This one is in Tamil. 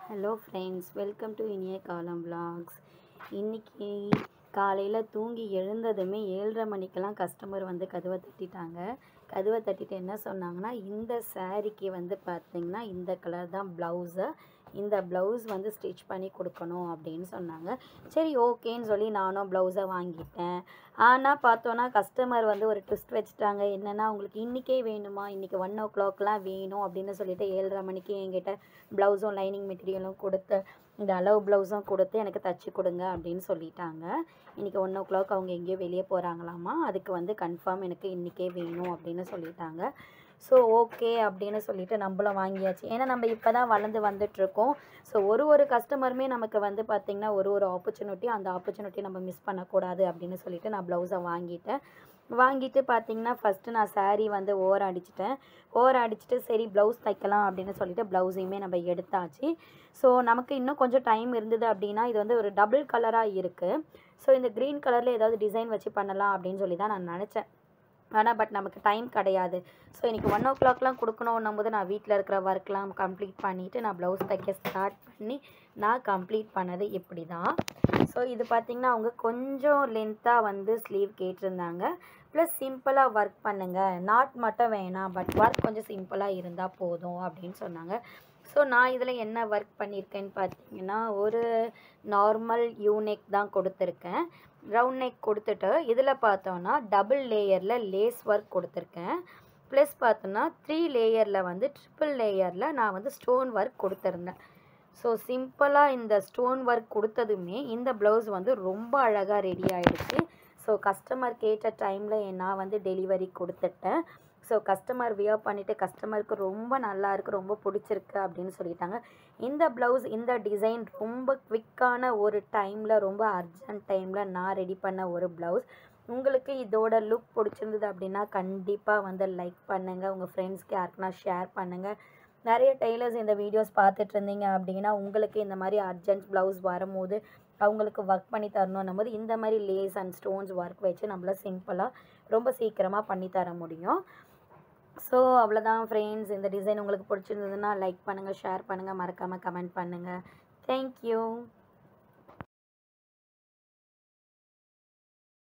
ஹலோ ஃப்ரெண்ட்ஸ் வெல்கம் டு இனிய காலம் vlogs இன்னைக்கு காலையில் தூங்கி எழுந்ததுமே ஏழரை மணிக்கெல்லாம் கஸ்டமர் வந்து கதவை தட்டிட்டாங்க கதவை தட்டிட்டு என்ன சொன்னாங்கன்னா இந்த சாரீக்கு வந்து பார்த்தீங்கன்னா இந்த கலர் தான் ப்ளவுஸு இந்த ப்ளவுஸ் வந்து ஸ்டிச் பண்ணி கொடுக்கணும் அப்படின்னு சொன்னாங்க சரி ஓகேன்னு சொல்லி நானும் ப்ளவுஸை வாங்கிட்டேன் ஆனால் பார்த்தோன்னா கஸ்டமர் வந்து ஒரு ட்விஸ்ட் வச்சுட்டாங்க என்னென்னா உங்களுக்கு இன்றைக்கே வேணுமா இன்றைக்கி ஒன் ஓ கிளாக்லாம் வேணும் அப்படின்னு சொல்லிட்டு ஏழரை மணிக்கு என்கிட்ட ப்ளவுஸும் லைனிங் மெட்டீரியலும் கொடுத்து இந்த அளவு ப்ளவுஸும் கொடுத்து எனக்கு தச்சு கொடுங்க அப்படின்னு சொல்லிட்டாங்க இன்றைக்கி ஒன் ஓ கிளாக் அவங்க எங்கேயோ வெளியே போகிறாங்களாமா அதுக்கு வந்து கன்ஃபார்ம் எனக்கு இன்றைக்கே வேணும் அப்படின்னு சொல்லிட்டாங்க ஸோ ஓகே அப்படின்னு சொல்லிட்டு நம்மளும் வாங்கியாச்சு ஏன்னா நம்ம இப்போ தான் வளர்ந்து வந்துட்ருக்கோம் ஸோ ஒரு ஒரு கஸ்டமருமே நமக்கு வந்து பார்த்திங்கன்னா ஒரு ஒரு ஆப்பர்ச்சுனிட்டி அந்த ஆப்பர்ச்சுனிட்டி நம்ம மிஸ் பண்ணக்கூடாது அப்படின்னு சொல்லிட்டு நான் ப்ளவுஸை வாங்கிட்டேன் வாங்கிட்டு பார்த்தீங்கன்னா ஃபஸ்ட்டு நான் saree வந்து ஓரம் அடிச்சிட்டேன் ஓரம் அடிச்சுட்டு சரி ப்ளவுஸ் தைக்கலாம் அப்படின்னு சொல்லிட்டு ப்ளவுஸையுமே நம்ம எடுத்தாச்சு ஸோ நமக்கு இன்னும் கொஞ்சம் டைம் இருந்தது அப்படின்னா இது வந்து ஒரு டபுள் கலராக இருக்குது ஸோ இந்த க்ரீன் கலரில் ஏதாவது டிசைன் வச்சு பண்ணலாம் அப்படின்னு சொல்லி தான் நான் நினச்சேன் ஆனால் பட் நமக்கு டைம் கிடையாது ஸோ இன்றைக்கி ஒன் ஓ கிளாக்லாம் கொடுக்கணுன்னும் போது நான் வீட்டில் இருக்கிற ஒர்க்லாம் கம்ப்ளீட் பண்ணிவிட்டு நான் ப்ளவுஸ் தைக்க ஸ்டார்ட் பண்ணி நான் கம்ப்ளீட் பண்ணது இப்படி தான் ஸோ இது பார்த்திங்கன்னா அவங்க கொஞ்சம் லென்த்தாக வந்து ஸ்லீவ் கேட்டிருந்தாங்க ப்ளஸ் சிம்பிளாக ஒர்க் பண்ணுங்கள் நாட் மட்டும் வேணாம் பட் ஒர்க் கொஞ்சம் சிம்பிளாக இருந்தால் போதும் அப்படின்னு சொன்னாங்க ஸோ நான் இதில் என்ன ஒர்க் பண்ணியிருக்கேன்னு பார்த்தீங்கன்னா ஒரு நார்மல் யூனெக் தான் கொடுத்துருக்கேன் ரவுண்ட் நெக் கொடுத்துட்டு இதில் பார்த்தோன்னா டபுள் லேயரில் லேஸ் ஒர்க் கொடுத்துருக்கேன் ப்ளஸ் பார்த்தோன்னா த்ரீ லேயரில் வந்து ட்ரிபிள் லேயரில் நான் வந்து ஸ்டோன் ஒர்க் கொடுத்துருந்தேன் ஸோ சிம்பிளாக இந்த ஸ்டோன் ஒர்க் கொடுத்ததுமே இந்த ப்ளவுஸ் வந்து ரொம்ப அழகாக ரெடி ஆகிடுச்சு ஸோ கஸ்டமர் கேட்ட டைமில் நான் வந்து டெலிவரி கொடுத்துட்டேன் ஸோ கஸ்டமர் வியர் பண்ணிவிட்டு கஸ்டமருக்கு ரொம்ப நல்லா இருக்குது ரொம்ப பிடிச்சிருக்கு அப்படின்னு சொல்லிட்டாங்க இந்த ப்ளவுஸ் இந்த டிசைன் ரொம்ப குவிக்கான ஒரு டைமில் ரொம்ப அர்ஜென்ட் டைமில் நான் ரெடி பண்ண ஒரு ப்ளவுஸ் உங்களுக்கு இதோட லுக் பிடிச்சிருந்தது அப்படின்னா கண்டிப்பாக வந்து லைக் பண்ணுங்கள் உங்கள் ஃப்ரெண்ட்ஸ்க்கு யாருக்குன்னா ஷேர் பண்ணுங்கள் நிறைய டெய்லர்ஸ் இந்த வீடியோஸ் பார்த்துட்டு இருந்தீங்க அப்படின்னா உங்களுக்கு இந்த மாதிரி அர்ஜென்ட் ப்ளவுஸ் வரும்போது அவங்களுக்கு ஒர்க் பண்ணி தரணும் போது இந்த மாதிரி லேஸ் அண்ட் ஸ்டோன்ஸ் ஒர்க் வச்சு நம்மள சிம்பிளாக ரொம்ப சீக்கிரமாக பண்ணி தர முடியும் ஸோ அவ்வளோதான் ஃப்ரெண்ட்ஸ் இந்த டிசைன் உங்களுக்கு பிடிச்சிருந்ததுன்னா லைக் பண்ணுங்கள் ஷேர் பண்ணுங்கள் மறக்காமல் கமெண்ட் பண்ணுங்கள் தேங்க்யூ